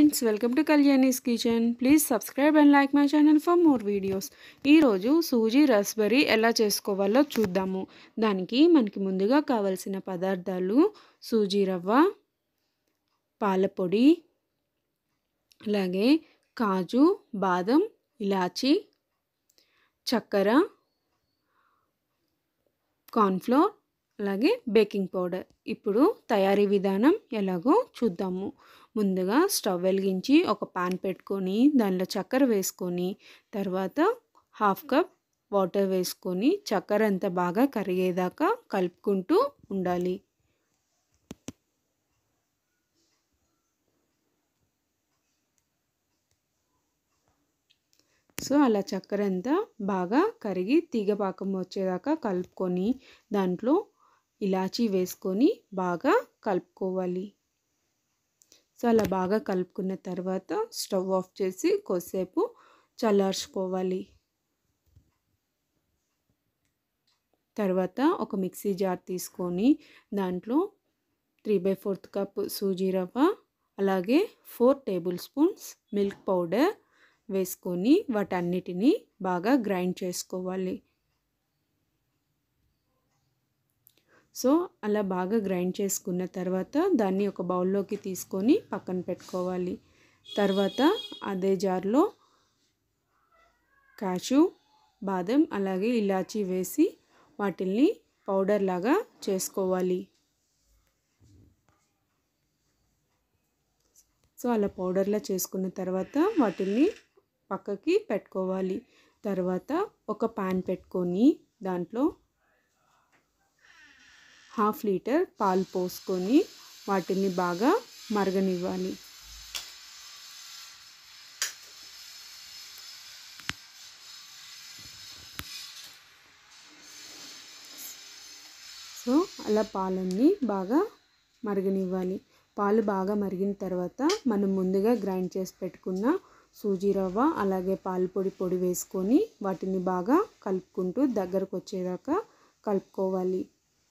friends welcome to Kalyani's kitchen please subscribe and like my channel for more videos ఈరోజు సూజీ రస్బెరీ ఎలా చేసుకోవాలో చూద్దాము దానికి మనకి ముందుగా కావలసిన పదార్థాలు సూజీ రవ్వ పాలపొడి అలాగే కాజు బాదం ఇలాచి చక్కెర కార్న్ఫ్లోర్ అలాగే బేకింగ్ పౌడర్ ఇప్పుడు తయారీ విధానం ఎలాగో చూద్దాము ముందుగా స్టవ్ వెలిగించి ఒక పాన్ పెట్టుకొని దానిలో చక్కెర వేసుకొని తర్వాత హాఫ్ కప్ వాటర్ వేసుకొని చక్కెర అంతా బాగా కరిగేదాకా కలుపుకుంటూ ఉండాలి సో అలా చక్కెర అంతా బాగా కరిగి తీగ పాకం వచ్చేదాకా కలుపుకొని దాంట్లో ఇలాచీ వేసుకొని బాగా కలుపుకోవాలి సో అలా బాగా కలుపుకున్న తర్వాత స్టవ్ ఆఫ్ చేసి కొద్దిసేపు చల్లార్చుకోవాలి తర్వాత ఒక మిక్సీ జార్ తీసుకొని దాంట్లో three by fourth cup sooji రవ్వ అలాగే four tablespoons milk powder వేసుకొని వాటన్నిటిని బాగా గ్రైండ్ చేసుకోవాలి సో అలా బాగా గ్రైండ్ చేసుకున్న తర్వాత దాన్ని ఒక బౌల్లోకి తీసుకొని పక్కన పెట్టుకోవాలి తర్వాత అదే జార్లో కాచు బాదం అలాగే ఇలాచీ వేసి వాటిల్ని పౌడర్ లాగా చేసుకోవాలి సో అలా పౌడర్లా చేసుకున్న తర్వాత వాటిల్ని పక్కకి పెట్టుకోవాలి తర్వాత ఒక పాన్ పెట్టుకొని దాంట్లో హాఫ్ లీటర్ పాలు పోసుకొని వాటిని బాగా మరగనివ్వాలి సో అలా పాలన్నీ బాగా మరగనివ్వాలి పాలు బాగా మరిగిన తర్వాత మనం ముందుగా గ్రైండ్ చేసి పెట్టుకున్న సూజీ రవ్వ అలాగే పాలు పొడి పొడి వేసుకొని వాటిని బాగా కలుపుకుంటూ దగ్గరకు వచ్చేదాకా కలుపుకోవాలి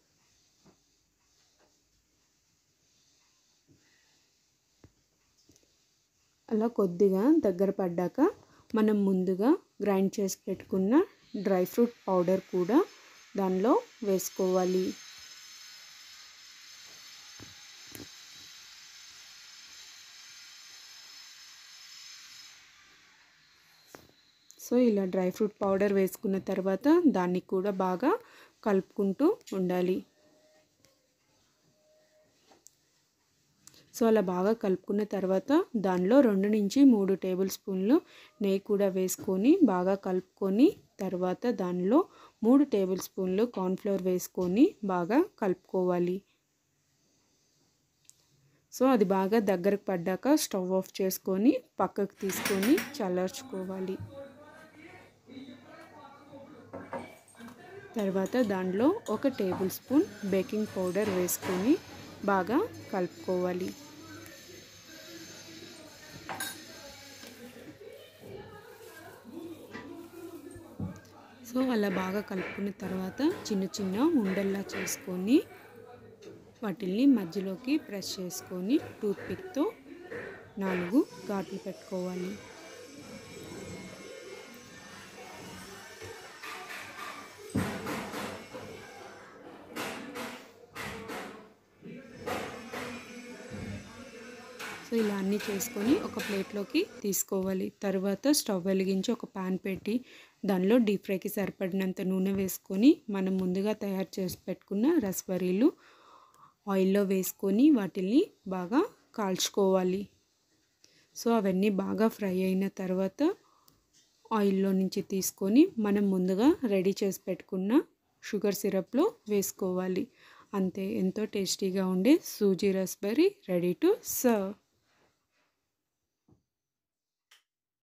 అలా కొద్దిగా దగ్గర పడ్డాక మనం ముందుగా గ్రైండ్ చేసి పెట్టుకున్న డ్రై ఫ్రూట్ పౌడర్ కూడా దానిలో వేసుకోవాలి సో ఇలా డ్రై ఫ్రూట్ పౌడర్ వేసుకున్న తర్వాత దాన్ని కూడా బాగా కలుపుకుంటూ ఉండాలి సో అలా బాగా కలుపుకున్న తర్వాత దానిలో రెండు నుంచి మూడు టేబుల్ స్పూన్లు నెయ్యి కూడా వేసుకొని బాగా కలుపుకొని తర్వాత దానిలో మూడు టేబుల్ స్పూన్లు కార్న్ఫ్లోర్ వేసుకొని బాగా కలుపుకోవాలి సో అది బాగా దగ్గరకు పడ్డాక స్టవ్ ఆఫ్ చేసుకొని పక్కకు తీసుకొని చల్లార్చుకోవాలి తర్వాత దానిలో ఒక టేబుల్ స్పూన్ బేకింగ్ పౌడర్ వేసుకొని బాగా కలుపుకోవాలి సో అలా బాగా కలుపుకున్న తర్వాత చిన్న చిన్న ఉండల్లా చేసుకొని వాటిల్ని మధ్యలోకి ప్రెస్ చేసుకొని టూత్పిక్తో నాలుగు ఘాట్లు పెట్టుకోవాలి సో ఇలా అన్నీ చేసుకొని ఒక ప్లేట్లోకి తీసుకోవాలి తర్వాత స్టవ్ వెలిగించి ఒక పాన్ పెట్టి దానిలో డీప్ ఫ్రైకి సరిపడినంత నూనె వేసుకొని మనం ముందుగా తయారు చేసి పెట్టుకున్న రసబరీలు ఆయిల్లో వేసుకొని వాటిల్ని బాగా కాల్చుకోవాలి సో అవన్నీ బాగా ఫ్రై అయిన తర్వాత ఆయిల్లో నుంచి తీసుకొని మనం ముందుగా రెడీ చేసి పెట్టుకున్న షుగర్ సిరప్లో వేసుకోవాలి అంతే ఎంతో టేస్టీగా ఉండే సూజీ రస్బెరీ రెడీ టు సర్వ్